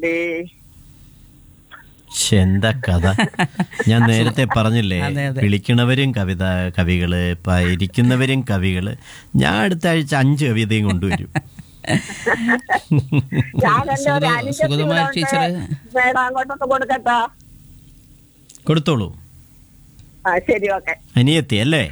ഏ, ശ്ശെ, എന്താ കഥ ഞാൻ നേരത്തെ പറഞ്ഞില്ലേ അതെ, അതെ. വിളിക്കണവരും കവിത കവികള് ഇപ്പൊ ഇരിക്കുന്നവരും കവികള് ഞാൻ അടുത്ത ആഴ്ച അഞ്ച് കവിതയും കൊണ്ടുവരും ഞാൻ എന്റെ ഒരു സുഗത- അനുജത്തി സുഗതകുമാരി ഇവിടെ ടീച്ചറ് ഉണ്ട്. വേണം അങ്ങോട്ടൊക്കെ കൊടുക്കട്ടാ കൊടുത്തോളൂ ആ ശരി ഓക്കെ അനിയത്തി അല്ലേ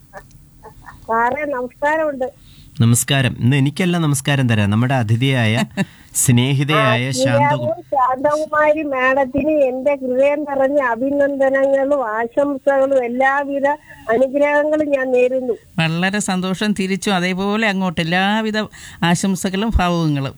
സാറേ നമസ്കാരമുണ്ട് നമസ്കാരം ഇന്ന് എനിക്കല്ല നമസ്കാരം തരാം നമ്മുടെ അതിഥിയായ സ്നേഹിതയായ ശാന്ത പ്രിയാവും ശാന്തകുമാരി മാഡത്തിന് എന്റെ ഹൃദയം നിറഞ്ഞ അഭിനന്ദനങ്ങളും ആശംസകളും എല്ലാവിധ അനുഗ്രഹങ്ങളും ഞാൻ നേരുന്നു വളരെ സന്തോഷം തിരിച്ചു അതേപോലെ അങ്ങോട്ട് എല്ലാവിധ ആശംസകളും ഭാവുകങ്ങളും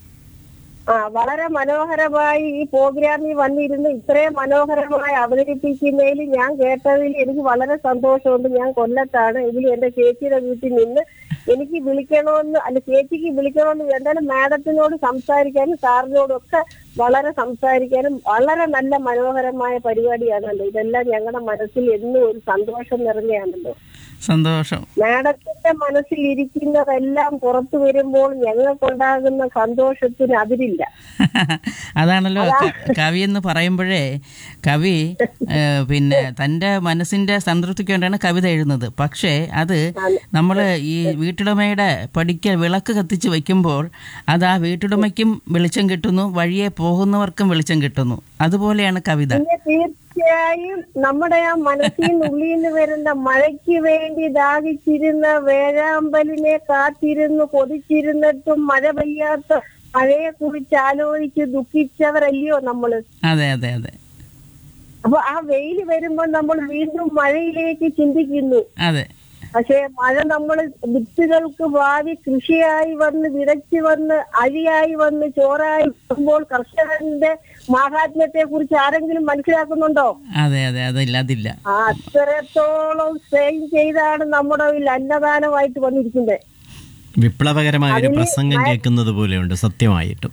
ആ വളരെ മനോഹരമായി ഈ പ്രോഗ്രാമിൽ വന്നിരുന്ന് ഇത്രയും മനോഹരമായി അവതരിപ്പിക്കുന്നതിൽ ഞാൻ കേട്ടതിൽ എനിക്ക് വളരെ സന്തോഷമുണ്ട് ഞാൻ കൊല്ലത്താണ് ഇതിൽ എന്റെ ചേച്ചിയുടെ വീട്ടിൽ നിന്ന് എനിക്ക് വിളിക്കണമെന്ന് അല്ല ചേച്ചിക്ക് വിളിക്കണമെന്ന് എന്തായാലും മാഡത്തിനോട് സംസാരിക്കാനും സാറിനോടും ഒക്കെ വളരെ സംസാരിക്കാനും വളരെ നല്ല മനോഹരമായ പരിപാടിയാണല്ലോ ഇതെല്ലാം ഞങ്ങളുടെ മനസ്സിൽ എന്നും ഒരു സന്തോഷം നിറഞ്ഞാണല്ലോ സന്തോഷം മാഡത്തിന്റെ മനസ്സിൽ ഇരിക്കുന്നതെല്ലാം പുറത്തു വരുമ്പോൾ ഞങ്ങൾക്കുണ്ടാകുന്ന സന്തോഷത്തിന് അതിരില്ല അതാണല്ലോ ക- കവി എന്ന് പറയുമ്പോഴേ കവി ഏഹ്, പിന്നെ തൻ്റെ മനസ്സിൻ്റെ സംതൃപ്തിക്ക് വേണ്ടിയാണ് കവിത എഴുതുന്നത് പക്ഷേ അത് നമ്മൾ ഈ വീട്ടുടമയുടെ പടിക്കൽ വിളക്ക് കത്തിച്ച് വയ്ക്കുമ്പോൾ അത് ആ വീട്ടുടമയ്ക്കും വെളിച്ചം കിട്ടുന്നു വഴിയെ പോകുന്നവർക്കും വെളിച്ചം കിട്ടുന്നു അതുപോലെയാണ് കവിത പിന്നെ തീർച്ചയായും നമ്മുടെ ആ മനസ്സിൽ ഉള്ളിൽ നിന്ന് വരുന്ന മഴയ്ക്ക് വേണ്ടി ദാഹിച്ചിരുന്ന വേഴാമ്പലിനെ കാത്തിരുന്ന് കൊതിച്ചിരുന്നിട്ടും മഴ പെയ്യാത്ത മഴയെ കുറിച്ച് ആലോചിച്ച് ദുഃഖിച്ചവരല്ലയോ നമ്മള് അതെ അതെ അതെ അപ്പൊ ആ വെയിൽ വരുമ്പോൾ നമ്മൾ വീണ്ടും മഴയിലേക്ക് ചിന്തിക്കുന്നു അതെ പക്ഷേ മഴ നമ്മൾ വിത്തുകൾക്ക് ഭാവി കൃഷിയായി വന്ന് വിതച്ച് വന്ന് അരിയായി വന്ന് ചോറായി വരുമ്പോൾ കർഷകന്റെ മാഹാത്മ്യത്തെ കുറിച്ച് ആരെങ്കിലും മനസ്സിലാക്കുന്നുണ്ടോ അതെ അതെ അതില്ല അതില്ല ആ അത്രത്തോളം സ്ട്രെയിൻ ചെയ്താണ് നമ്മുടെ ഈ അന്നദാനമായിട്ട് വന്നിരിക്കുന്നത് വിപ്ലവകരമായ ഒരു പ്രസംഗം കേൾക്കുന്നത് പോലെയുണ്ട് സത്യമായിട്ടും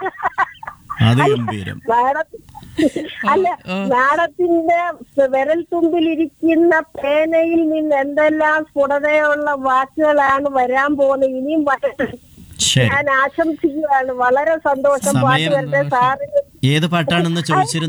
അത് ഗംഭീരം മാഡം അല്ല മാഡത്തിന്റെ വിരൽ തുമ്പിലിരിക്കുന്ന പേനയിൽ നിന്ന് എന്തെല്ലാം സ്ഫുടതയുള്ള വാക്കുകളാണ് വരാൻ പോകുന്നത് ഇനിയും വരട്ടെ ശരി ഞാൻ ആശംസിക്കുകയാണ് വളരെ സന്തോഷം പാട്ട് സമയം വരട്ടെ സാറിന് ഏത് പാട്ടാണെന്ന് ചോദിച്ചിരുന്നു